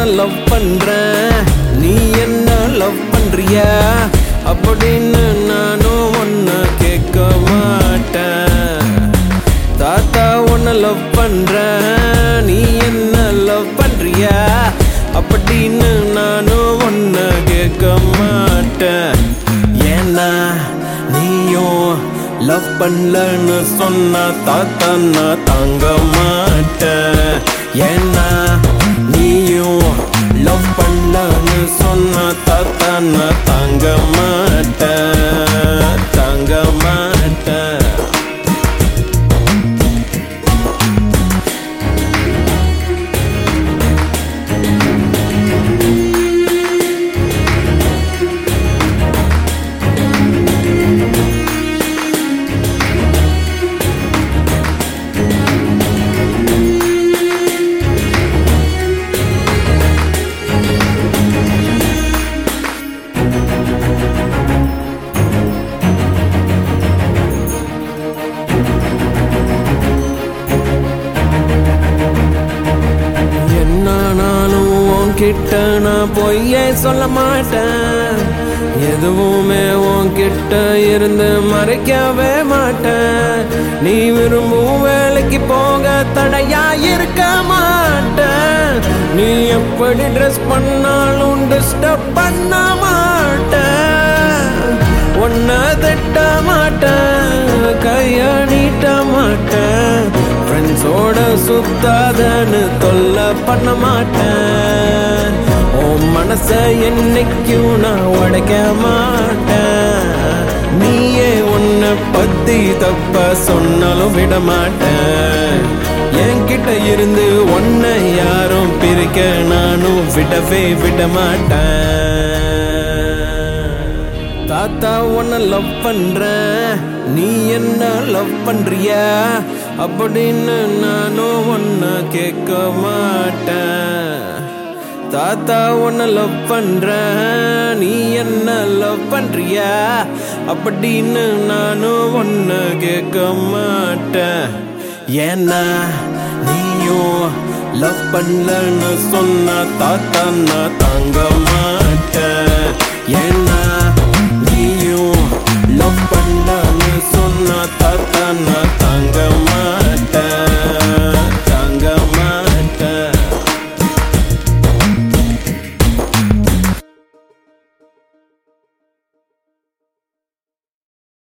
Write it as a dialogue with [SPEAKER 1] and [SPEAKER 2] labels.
[SPEAKER 1] உன்னை லவ் பண்றேன் நீ என்ன லவ் பண்றியா அப்படின்னு நானும் உன்னை கேட்க மாட்டேன் தாத்தா உன்னை லவ் பண்றேன் நீ என்ன லவ் பண்றியா அப்படின்னு நானும் உன்னை கேட்க மாட்டேன் ஏன்னா நீயும் லவ் பண்ணலன்னு சொன்னா தாத்தா நான் தாங்க மாட்டேன் ஏன்னா நீயும் லவ் பண்ணலன்னு சொன்னா தாத்தா நான் தாங்க மாட்டேன் தாங்க மாட்டேன் என்னானாலும் உன்கிட்ட நான் பொய்யே சொல்ல மாட்டேன் எதுவுமே உன்கிட்ட இருந்து மறைக்கவே மாட்டேன் நீ விரும்பும் வேலைக்கு போக தடையா இருக்க மாட்டேன் நீ எப்படி ட்ரெஸ் பண்ணாலும் டிஸ்டர்ப் பண்ண மாட்டேன் உன்னை திட்ட மாட்டேன் கைய நீட்ட மாட்டேன் ஃப்ரெண்ட்ஸோட சுத்தாதன்னு தொல்லை பண்ண மாட்டேன் உன் மனச என்னைக்கும் நான் உடைக்க மாட்டேன் நீயே உன்னை பத்தி தப்ப சொன்னாலும் விட மாட்டேன் என்கிட்ட இருந்து உன்னை யாரும் பிரிக்க நானும் விடவே விட மாட்டேன் தாத்தா உன்னை லவ் பண்றேன் நீ என்ன லவ் பண்றியா அப்படின்னு நானும் உன்னை கேட்க மாட்டேன் தாத்தா உன்னை லவ் பண்றேன் நீ என்ன லவ் பண்றியா அப்படின்னு நானும் உன்னை கேட்க மாட்டேன் ஏன்னா நீயும் லவ் பண்ணலன்னு சொன்னா தாத்தா நான் தாங்க